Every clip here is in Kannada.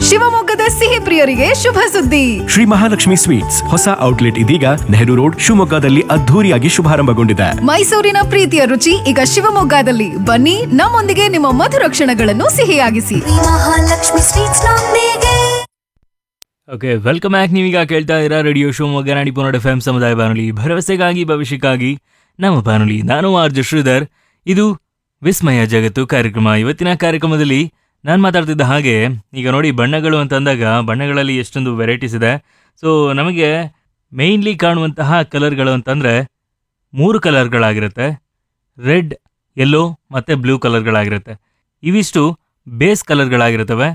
ಶಿವಮೊಗ್ಗದ ಸಿಹಿ ಪ್ರಿಯರಿಗೆ ಶುಭ ಸುದ್ದಿ ಶ್ರೀ ಮಹಾಲಕ್ಷ್ಮಿ ಸ್ವೀಟ್ಸ್ ಹೊಸ ಔಟ್ಲೆಟ್ ಇದೀಗ ನೆಹರು ರೋಡ್ ಶಿವಮೊಗ್ಗದಲ್ಲಿ ಅದ್ಧೂರಿಯಾಗಿ ಶುಭಾರಂಭಗೊಂಡಿದೆ ಮೈಸೂರಿನ ಪ್ರೀತಿಯ ರುಚಿ ಈಗ ಶಿವಮೊಗ್ಗದಲ್ಲಿ ಬನ್ನಿ ನಮ್ಮೊಂದಿಗೆ ನಿಮ್ಮ ಮಧುರ ಕ್ಷಣಗಳನ್ನು ಸಿಹಿಯಾಗಿಸಿ ಮಹಾಲಕ್ಷ್ಮಿ ಸ್ವೀಟ್ಸ್ ನೊಂದಿಗೆ ಓಕೆ ವೆಲ್ಕಮ್ ಬ್ಯಾಕ್ ನೀವೀಗ ಕೇಳ್ತಾ ಇದ್ದೀರಾ ರೇಡಿಯೋ ಶಿವಮೊಗ್ಗ ನಾಡಿ ಪುನೋಡ್ ಎಫ್ ಎಂ ಸಮುದಾಯ ಬಾನುಲಿ ಭರವಸೆಗಾಗಿ ಭವಿಷ್ಯಕ್ಕಾಗಿ ನಮ್ಮ ಬಾನುಲಿ ನಾನು ಆರ್ ಜೆ ಶ್ರೀಧರ್ ಇದು ವಿಸ್ಮಯ ಜಗತ್ತು ಕಾರ್ಯಕ್ರಮ ಇವತ್ತಿನ ಕಾರ್ಯಕ್ರಮದಲ್ಲಿ ನಾನು ಮಾತಾಡ್ತಿದ್ದ ಹಾಗೆ ಈಗ ನೋಡಿ ಬಣ್ಣಗಳು ಅಂತ ಅಂದಾಗ ಬಣ್ಣಗಳಲ್ಲಿ ಎಷ್ಟೊಂದು ವೆರೈಟೀಸ್ ಇದೆ ಸೊ ನಮಗೆ ಮೇಯ್ನ್ಲಿ ಕಾಣುವಂತಹ ಕಲರ್ಗಳು ಅಂತಂದರೆ ಮೂರು ಕಲರ್ಗಳಾಗಿರುತ್ತೆ ರೆಡ್ ಯೆಲ್ಲೋ ಮತ್ತು ಬ್ಲೂ ಕಲರ್ಗಳಾಗಿರುತ್ತೆ ಇವಿಷ್ಟು ಬೇಸ್ ಕಲರ್ಗಳಾಗಿರುತ್ತವೆ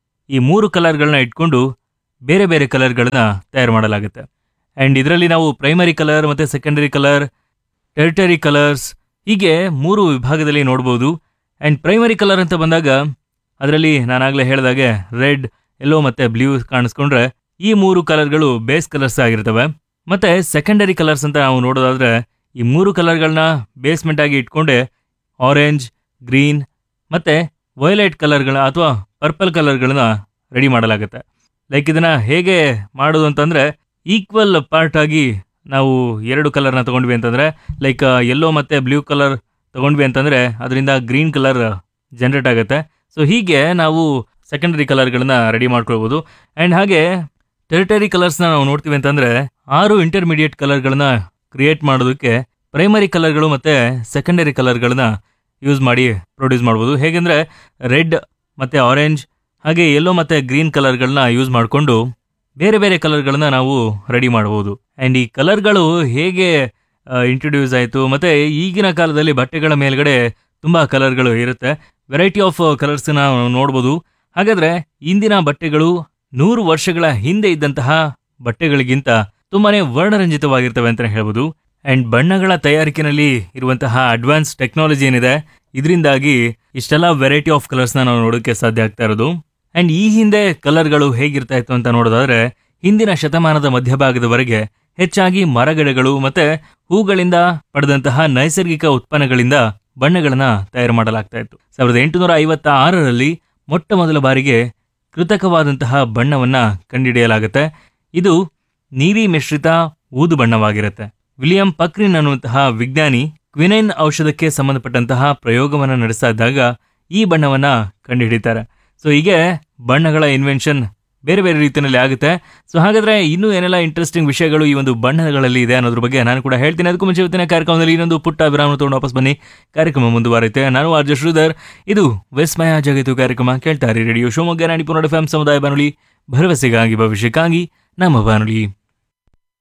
ಈ ಮೂರು ಕಲರ್ಗಳನ್ನ ಇಟ್ಕೊಂಡು ಬೇರೆ ಬೇರೆ ಕಲರ್ಗಳನ್ನ ತಯಾರು ಮಾಡಲಾಗುತ್ತೆ ಆ್ಯಂಡ್ ಇದರಲ್ಲಿ ನಾವು ಪ್ರೈಮರಿ ಕಲರ್ ಮತ್ತು ಸೆಕೆಂಡರಿ ಕಲರ್ ಟೆರಿಟರಿ ಕಲರ್ಸ್ ಹೀಗೆ ಮೂರು ವಿಭಾಗದಲ್ಲಿ ನೋಡ್ಬೋದು ಆ್ಯಂಡ್ ಪ್ರೈಮರಿ ಕಲರ್ ಅಂತ ಬಂದಾಗ ಅದರಲ್ಲಿ ನಾನಾಗಲೇ ಹೇಳಿದಾಗೆ ರೆಡ್ ಯೆಲ್ಲೋ ಮತ್ತು ಬ್ಲೂ ಕಾಣಿಸ್ಕೊಂಡ್ರೆ ಈ ಮೂರು ಕಲರ್ಗಳು ಬೇಸ್ ಕಲರ್ಸ್ ಆಗಿರ್ತವೆ ಮತ್ತು ಸೆಕೆಂಡರಿ ಕಲರ್ಸ್ ಅಂತ ನಾವು ನೋಡೋದಾದ್ರೆ ಈ ಮೂರು ಕಲರ್ಗಳನ್ನ ಬೇಸ್ಮೆಂಟ್ ಆಗಿ ಇಟ್ಕೊಂಡೆ ಆರೆಂಜ್ ಗ್ರೀನ್ ಮತ್ತು ವೈಲೆಟ್ ಕಲರ್ಗಳ ಅಥವಾ ಪರ್ಪಲ್ ಕಲರ್ಗಳನ್ನ ರೆಡಿ ಮಾಡಲಾಗುತ್ತೆ ಲೈಕ್ ಇದನ್ನ ಹೇಗೆ ಮಾಡೋದು ಅಂತಂದ್ರೆ ಈಕ್ವಲ್ ಪಾರ್ಟ್ ಆಗಿ ನಾವು ಎರಡು ಕಲರ್ನ ತಗೊಂಡ್ವಿ ಅಂತಂದ್ರೆ ಲೈಕ್ ಯೆಲ್ಲೋ ಮತ್ತೆ ಬ್ಲೂ ಕಲರ್ ತಗೊಂಡ್ವಿ ಅಂತಂದ್ರೆ ಅದರಿಂದ ಗ್ರೀನ್ ಕಲರ್ ಜನರೇಟ್ ಆಗುತ್ತೆ ಸೊ ಹೀಗೆ ನಾವು ಸೆಕೆಂಡರಿ ಕಲರ್ಗಳನ್ನ ರೆಡಿ ಮಾಡ್ಕೊಳ್ಬೋದು ಆ್ಯಂಡ್ ಹಾಗೆ ಟೆರಿಟರಿ ಕಲರ್ಸ್ನ ನಾವು ನೋಡ್ತೀವಿ ಅಂತಂದ್ರೆ ಆರು ಇಂಟರ್ಮೀಡಿಯೇಟ್ ಕಲರ್ಗಳನ್ನ ಕ್ರಿಯೇಟ್ ಮಾಡೋದಕ್ಕೆ ಪ್ರೈಮರಿ ಕಲರ್ಗಳು ಮತ್ತೆ ಸೆಕೆಂಡರಿ ಕಲರ್ಗಳನ್ನ ಯೂಸ್ ಮಾಡಿ ಪ್ರೊಡ್ಯೂಸ್ ಮಾಡ್ಬೋದು ಹೇಗೆಂದ್ರೆ ರೆಡ್ ಮತ್ತೆ ಆರೆಂಜ್ ಹಾಗೆ ಯೆಲ್ಲೋ ಮತ್ತು ಗ್ರೀನ್ ಕಲರ್ಗಳನ್ನ ಯೂಸ್ ಮಾಡಿಕೊಂಡು ಬೇರೆ ಬೇರೆ ಕಲರ್ಗಳನ್ನ ನಾವು ರೆಡಿ ಮಾಡ್ಬೋದು ಆ್ಯಂಡ್ ಈ ಕಲರ್ಗಳು ಹೇಗೆ ಇಂಟ್ರೊಡ್ಯೂಸ್ ಆಯಿತು ಮತ್ತು ಈಗಿನ ಕಾಲದಲ್ಲಿ ಬಟ್ಟೆಗಳ ಮೇಲ್ಗಡೆ ತುಂಬ ಕಲರ್ಗಳು ಇರುತ್ತೆ ವೆರೈಟಿ ಆಫ್ ಕಲರ್ಸ್ನ ನಾವು ನೋಡ್ಬೋದು ಹಾಗಾದರೆ ಇಂದಿನ ಬಟ್ಟೆಗಳು ನೂರು ವರ್ಷಗಳ ಹಿಂದೆ ಇದ್ದಂತಹ ಬಟ್ಟೆಗಳಿಗಿಂತ ತುಂಬಾನೇ ವರ್ಣರಂಜಿತವಾಗಿರ್ತವೆ ಅಂತಲೇ ಹೇಳ್ಬೋದು ಆ್ಯಂಡ್ ಬಣ್ಣಗಳ ತಯಾರಿಕೆಯಲ್ಲಿ ಇರುವಂತಹ ಅಡ್ವಾನ್ಸ್ ಟೆಕ್ನಾಲಜಿ ಏನಿದೆ ಇದರಿಂದಾಗಿ ಇಷ್ಟೆಲ್ಲ ವೆರೈಟಿ ಆಫ್ ಕಲರ್ಸ್ನ ನಾವು ನೋಡೋಕ್ಕೆ ಸಾಧ್ಯ ಆಗ್ತಾ ಇರೋದು ಆ್ಯಂಡ್ ಈ ಹಿಂದೆ ಕಲರ್ಗಳು ಹೇಗಿರ್ತಾ ಇತ್ತು ಅಂತ ನೋಡೋದಾದ್ರೆ ಹಿಂದಿನ ಶತಮಾನದ ಮಧ್ಯಭಾಗದವರೆಗೆ ಹೆಚ್ಚಾಗಿ ಮರಗಿಡಗಳು ಮತ್ತೆ ಹೂಗಳಿಂದ ಪಡೆದಂತಹ ನೈಸರ್ಗಿಕ ಉತ್ಪನ್ನಗಳಿಂದ ಬಣ್ಣಗಳನ್ನ ತಯಾರು ಮಾಡಲಾಗ್ತಾ ಇತ್ತು ಸಾವಿರದ ಎಂಟುನೂರ ಐವತ್ತ ಆರರಲ್ಲಿ ಮೊಟ್ಟ ಮೊದಲ ಬಾರಿಗೆ ಕೃತಕವಾದಂತಹ ಬಣ್ಣವನ್ನ ಕಂಡುಹಿಡಿಯಲಾಗುತ್ತೆ ಇದು ನೀಲಿ ಮಿಶ್ರಿತ ಊದು ಬಣ್ಣವಾಗಿರುತ್ತೆ ವಿಲಿಯಂ ಪಕ್ರಿನ್ ಅನ್ನುವಂತಹ ವಿಜ್ಞಾನಿ ಕ್ವಿನೈನ್ ಔಷಧಕ್ಕೆ ಸಂಬಂಧಪಟ್ಟಂತಹ ಪ್ರಯೋಗವನ್ನು ನಡೆಸ್ತಾ ಇದ್ದಾಗ ಈ ಬಣ್ಣವನ್ನ ಕಂಡುಹಿಡಿತಾರೆ ಸೊ ಹೀಗೆ ಬಣ್ಣಗಳ ಇನ್ವೆನ್ಷನ್ ಬೇರೆ ಬೇರೆ ರೀತಿಯಲ್ಲಿ ಆಗುತ್ತೆ ಸೊ ಹಾಗಾದ್ರೆ ಇನ್ನೂ ಏನೆಲ್ಲ ಇಂಟ್ರೆಸ್ಟಿಂಗ್ ವಿಷಯಗಳು ಈ ಒಂದು ಬಣ್ಣಗಳಲ್ಲಿ ಇದೆ ಅನ್ನೋದ್ರ ಬಗ್ಗೆ ನಾನು ಕೂಡ ಹೇಳ್ತೀನಿ ಅದಕ್ಕೂ ಮುಂಚೆ ಇವತ್ತಿನ ಕಾರ್ಯಕ್ರಮದಲ್ಲಿ ಇನ್ನೊಂದು ಪುಟ್ಟ ವಿರಾಮ ತಗೊಂಡು ವಾಪಸ್ ಬನ್ನಿ ಕಾರ್ಯಕ್ರಮ ಮುಂದುವರಿಯುತ್ತೆ ನಾನು ಆರ್ಜ ಶ್ರೀಧರ್ ಇದು ವಿಸ್ಮಯ ಜಗತ್ತು ಕಾರ್ಯಕ್ರಮ ಕೇಳ್ತಾರೆ ರೇಡಿಯೋ ಶಿವಮೊಗ್ಗ ನಾಡಿ ಪುನರ್ ಎಫ್ ಸಮುದಾಯ ಬಾನುಲಿ ಭರವಸೆಗಾಗಿ ಭವಿಷ್ಯಕ್ಕಾಗಿ ನಮ್ಮ ಬಾನುಲಿ